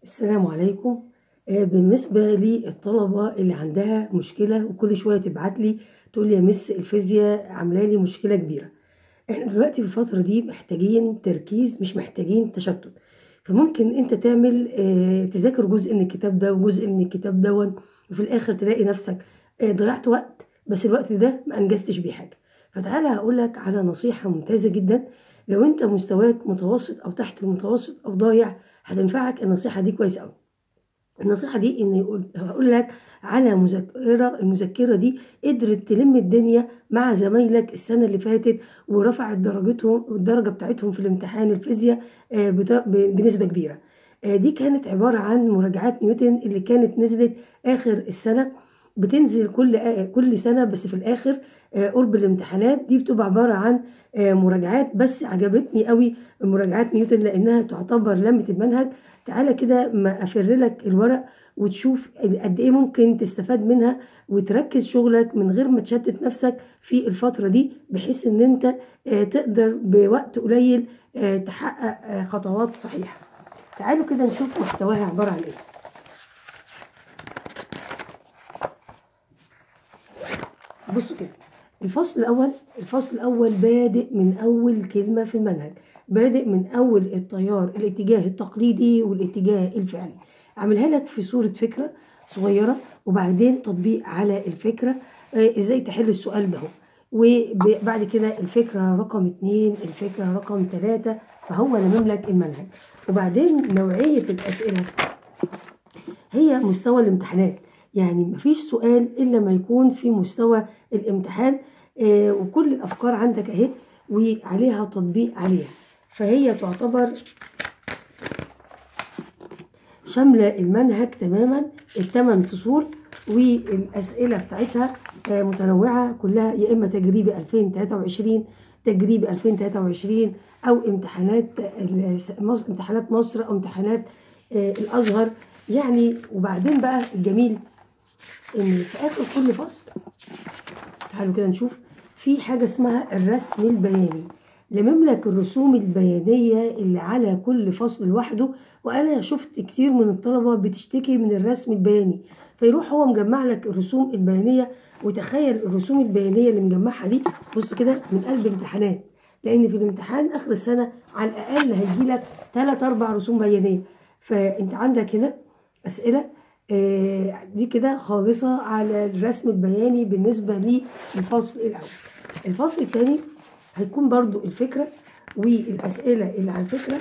السلام عليكم آه، بالنسبة للطلبة اللي عندها مشكلة وكل شوية تبعت لي تقول لي يا مس الفيزياء عاملة لي مشكلة كبيرة احنا دلوقتي في الفترة دي محتاجين تركيز مش محتاجين تشتت فممكن انت تعمل آه، تذاكر جزء من الكتاب ده وجزء من الكتاب دون وفي الاخر تلاقي نفسك آه، ضيعت وقت بس الوقت ده ما انجزتش بيه حاجة فتعالى هقولك على نصيحة ممتازة جدا لو انت مستواك متوسط او تحت المتوسط او ضايع هتنفعك النصيحة دي كويس قوي النصيحة دي إن هقول لك على مذكرة المذكرة دي قدرت تلم الدنيا مع زمايلك السنة اللي فاتت ورفعت درجتهم الدرجة بتاعتهم في الامتحان الفيزياء آه، بد- بنسبة كبيرة آه، دي كانت عبارة عن مراجعات نيوتن اللي كانت نزلت آخر السنة بتنزل كل آه، كل سنة بس في الآخر آه، قرب الامتحانات دي بتبقى عبارة عن آه، مراجعات بس عجبتني قوي مراجعات نيوتن لأنها تعتبر لمة المنهج تعالى كده ما افر لك الورق وتشوف قد ايه ممكن تستفاد منها وتركز شغلك من غير ما تشتت نفسك في الفترة دي بحيث ان انت آه، تقدر بوقت قليل آه، تحقق آه، خطوات صحيحة تعالوا كده نشوف محتواها عبارة عن ايه بصوا كده الفصل الأول الفصل الأول بادئ من أول كلمة في المنهج بادئ من أول التيار الاتجاه التقليدي والاتجاه الفعلي عاملها لك في صورة فكرة صغيرة وبعدين تطبيق على الفكرة آه، ازاي تحل السؤال ده وبعد كده الفكرة رقم اتنين الفكرة رقم تلاتة فهو لمم لك المنهج وبعدين نوعية الأسئلة هي مستوى الامتحانات يعني مفيش سؤال إلا ما يكون في مستوى الامتحان آه، وكل الأفكار عندك أهي وعليها تطبيق عليها فهي تعتبر شاملة المنهج تماما الثمان فصول والأسئلة بتاعتها آه، متنوعة كلها يا إما تجريبي 2023 تجريبي 2023 أو امتحانات ال- مصر امتحانات مصر أو امتحانات آه، الأزهر يعني وبعدين بقى الجميل إن في آخر كل فصل تعالوا كده نشوف في حاجة اسمها الرسم البياني لمم لك الرسوم البيانية اللي على كل فصل لوحده وأنا شفت كتير من الطلبة بتشتكي من الرسم البياني فيروح هو مجمع لك الرسوم البيانية وتخيل الرسوم البيانية اللي مجمعها دي بص كده من قلب امتحانات لأن في الامتحان آخر السنة على الأقل هيجيلك تلات أربع رسوم بيانية فأنت عندك هنا أسئلة آه، دي كده خالصة على الرسم البياني بالنسبة للفصل الأول الفصل الثاني هيكون برضو الفكرة والأسئلة اللي على الفكرة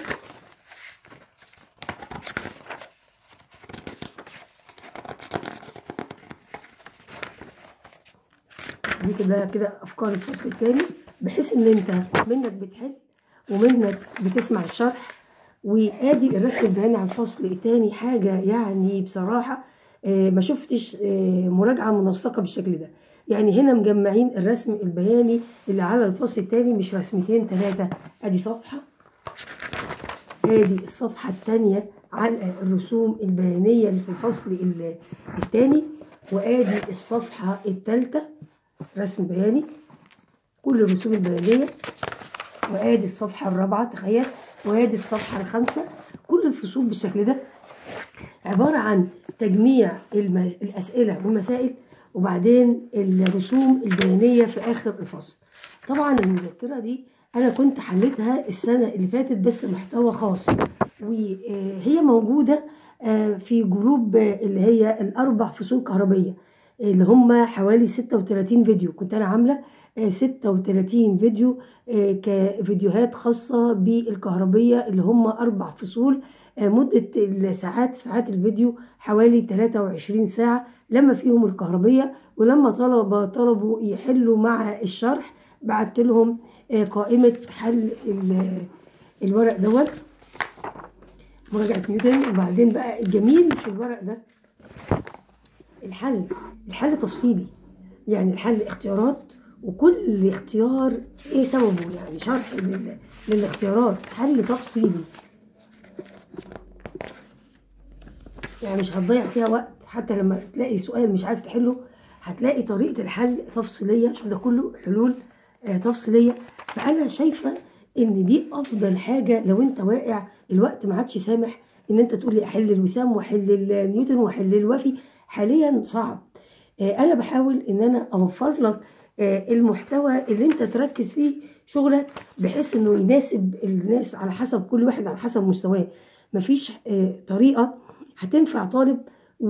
دي كده كده أفكار الفصل الثاني بحيث إن أنت منك بتحل ومنك بتسمع الشرح وادي الرسم البياني على الفصل الثاني حاجه يعني بصراحه آه، ما شفتش آه، مراجعه منسقه بالشكل ده يعني هنا مجمعين الرسم البياني اللي على الفصل الثاني مش رسمتين ثلاثه ادي صفحه ادي الصفحه الثانيه على الرسوم البيانيه اللي في الفصل الثاني وادي الصفحه الثالثه رسم بياني كل الرسوم البيانيه وادي الصفحه الرابعه تخيل وادي الصفحه الخامسه كل الفصول بالشكل ده عباره عن تجميع الم- الاسئله والمسائل وبعدين الرسوم البيانيه في اخر الفصل طبعا المذكره دي انا كنت حليتها السنه اللي فاتت بس محتوى خاص وهي موجوده آه، في جروب آه، اللي هي الاربع فصول كهربيه اللي هم حوالي 36 فيديو كنت انا عامله آه، 36 فيديو آه، كفيديوهات خاصة بالكهربية اللي هم أربع فصول آه، مدة الساعات ساعات الفيديو حوالي 23 ساعة لما فيهم الكهربية ولما طلبة طلبوا يحلوا مع الشرح بعت لهم آه، قائمة حل ال- الورق دوت مراجعة نيوتن وبعدين بقى الجميل في الورق ده الحل الحل تفصيلي يعني الحل اختيارات وكل اختيار ايه سببه يعني شرح لل- للاختيارات حل تفصيلي يعني مش هتضيع فيها وقت حتى لما تلاقي سؤال مش عارف تحله هتلاقي طريقة الحل تفصيلية شوف ده كله حلول آه، تفصيلية فأنا شايفة إن دي أفضل حاجة لو أنت واقع الوقت ما عادش سامح ان انت تقول لي احل الوسام واحل النيوتن واحل الوفي حاليا صعب آه، انا بحاول ان انا اوفر لك آه، المحتوى اللي انت تركز فيه شغلك بحيث انه يناسب الناس على حسب كل واحد على حسب مستواه مفيش آه، طريقه هتنفع طالب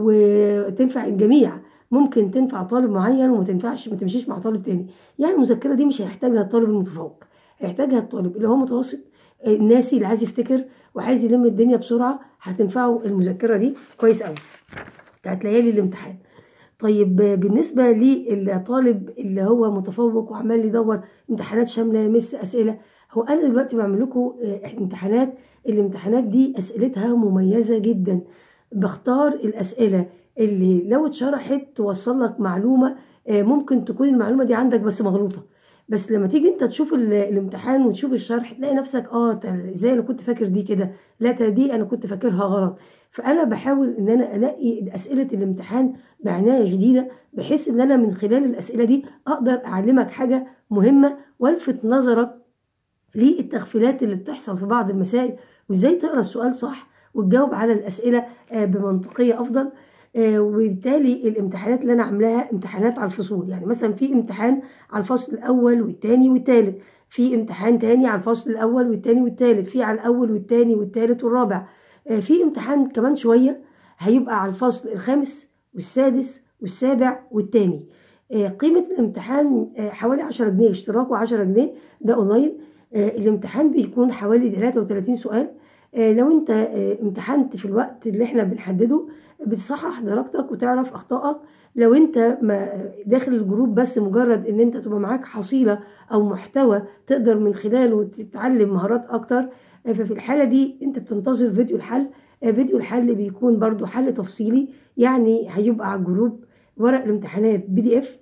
وتنفع الجميع ممكن تنفع طالب معين وما تنفعش ما تمشيش مع طالب تاني يعني المذكره دي مش هيحتاجها الطالب المتفوق هيحتاجها الطالب اللي هو متوسط الناسي اللي عايز يفتكر وعايز يلم الدنيا بسرعه هتنفعه المذكره دي كويس قوي بتاعت ليالي الامتحان طيب بالنسبه للطالب اللي هو متفوق وعمال يدور امتحانات شامله يمس اسئله هو انا دلوقتي بعمل لكم امتحانات الامتحانات دي اسئلتها مميزه جدا بختار الاسئله اللي لو اتشرحت توصل لك معلومه ممكن تكون المعلومه دي عندك بس مغلوطه بس لما تيجي انت تشوف الامتحان وتشوف الشرح تلاقي نفسك اه ازاي انا كنت فاكر دي كده لا دي انا كنت فاكرها غلط فانا بحاول ان انا انقي اسئله الامتحان بعنايه شديده بحيث ان انا من خلال الاسئله دي اقدر اعلمك حاجه مهمه والفت نظرك للتغفيلات اللي بتحصل في بعض المسائل وازاي تقرا السؤال صح وتجاوب على الاسئله بمنطقيه افضل وبالتالي الامتحانات اللي انا عاملاها امتحانات على الفصول يعني مثلا في امتحان على الفصل الاول والثاني والثالث في امتحان تاني على الفصل الاول والثاني والثالث في على الاول والثاني والثالث والرابع في امتحان كمان شويه هيبقى على الفصل الخامس والسادس والسابع والثاني قيمه الامتحان حوالي 10 جنيه اشتراكه 10 جنيه ده اونلاين الامتحان بيكون حوالي 33 سؤال لو انت امتحنت في الوقت اللي احنا بنحدده بتصحح درجتك وتعرف اخطائك لو انت ما داخل الجروب بس مجرد ان انت تبقى معاك حصيله او محتوى تقدر من خلاله تتعلم مهارات اكتر ففي الحاله دي انت بتنتظر فيديو الحل فيديو الحل بيكون برضو حل تفصيلي يعني هيبقى على الجروب ورق الامتحانات بي دي اف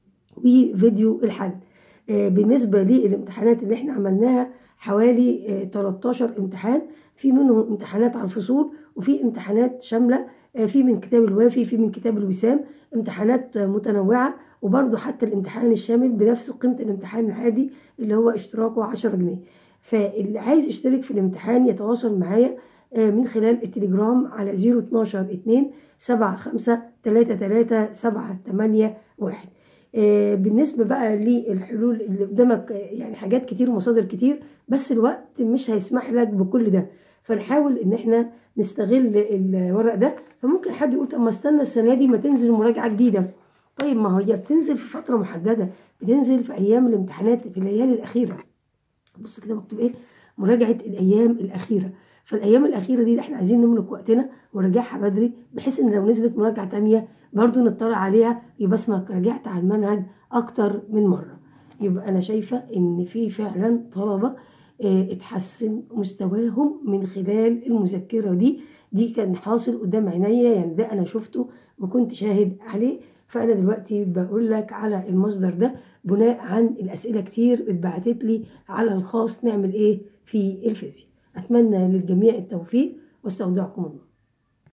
وفيديو الحل بالنسبه للامتحانات اللي احنا عملناها حوالي 13 امتحان في منهم امتحانات على الفصول وفي امتحانات شامله في من كتاب الوافي في من كتاب الوسام امتحانات متنوعه وبرضو حتى الامتحان الشامل بنفس قيمه الامتحان العادي اللي هو اشتراكه 10 جنيه فاللي عايز يشترك في الامتحان يتواصل معايا من خلال التليجرام على 012 2 7 5 3 3 7 8 1 بالنسبة بقى للحلول اللي قدامك يعني حاجات كتير ومصادر كتير بس الوقت مش هيسمح لك بكل ده فنحاول ان احنا نستغل الورق ده فممكن حد يقول طب ما استنى السنة دي ما تنزل مراجعة جديدة طيب ما هي بتنزل في فترة محددة بتنزل في ايام الامتحانات في الليالي الاخيرة بص كده مكتوب ايه مراجعة الايام الاخيرة فالايام الاخيره دي احنا عايزين نملك وقتنا ونراجعها بدري بحيث ان لو نزلت مراجعه تانية برضو نطلع عليها يبقى اسمك راجعت على المنهج اكتر من مره يبقى انا شايفه ان في فعلا طلبه اه اتحسن مستواهم من خلال المذكره دي دي كان حاصل قدام عينيا يعني ده انا شفته وكنت شاهد عليه فانا دلوقتي بقول لك على المصدر ده بناء عن الاسئله كتير اتبعتت لي على الخاص نعمل ايه في الفيزياء أتمنى للجميع التوفيق واستودعكم الله